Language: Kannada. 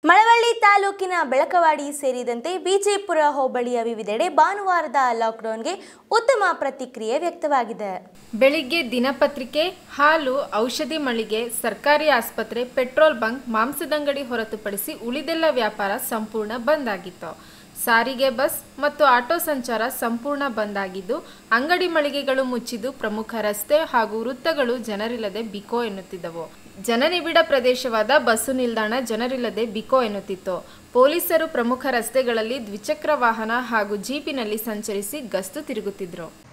ಮಳವಳ್ಳಿ ತಾಲೂಕಿನ ಬೆಳಕವಾಡಿ ಸೇರಿದಂತೆ ವಿಜಯಪುರ ಹೋಬಳಿಯ ವಿವಿಧೆಡೆ ಭಾನುವಾರದ ಲಾಕ್ಡೌನ್ಗೆ ಉತ್ತಮ ಪ್ರತಿಕ್ರಿಯೆ ವ್ಯಕ್ತವಾಗಿದೆ ಬೆಳಿಗ್ಗೆ ದಿನಪತ್ರಿಕೆ ಹಾಲು ಔಷಧಿ ಮಳಿಗೆ ಸರ್ಕಾರಿ ಆಸ್ಪತ್ರೆ ಪೆಟ್ರೋಲ್ ಬಂಕ್ ಮಾಂಸದಂಗಡಿ ಹೊರತುಪಡಿಸಿ ಉಳಿದೆಲ್ಲ ವ್ಯಾಪಾರ ಸಂಪೂರ್ಣ ಬಂದ್ ಆಗಿತ್ತು ಸಾರಿಗೆ ಬಸ್ ಮತ್ತು ಆಟೋ ಸಂಚಾರ ಸಂಪೂರ್ಣ ಬಂದ್ ಆಗಿದ್ದು ಅಂಗಡಿ ಮಳಿಗೆಗಳು ಮುಚ್ಚಿದ್ದು ಪ್ರಮುಖ ರಸ್ತೆ ಹಾಗೂ ವೃತ್ತಗಳು ಜನರಿಲ್ಲದೆ ಬಿಕೋ ಎನ್ನುತ್ತಿದ್ದವು ಜನನಿಬಿಡ ಪ್ರದೇಶವಾದ ಬಸ್ಸು ನಿಲ್ದಾಣ ಜನರಿಲ್ಲದೆ ಬಿಕೋ ಎನ್ನುತ್ತಿತ್ತು ಪೊಲೀಸರು ಪ್ರಮುಖ ರಸ್ತೆಗಳಲ್ಲಿ ದ್ವಿಚಕ್ರ ವಾಹನ ಹಾಗೂ ಜೀಪಿನಲ್ಲಿ ಸಂಚರಿಸಿ ಗಸ್ತು ತಿರುಗುತ್ತಿದ್ರು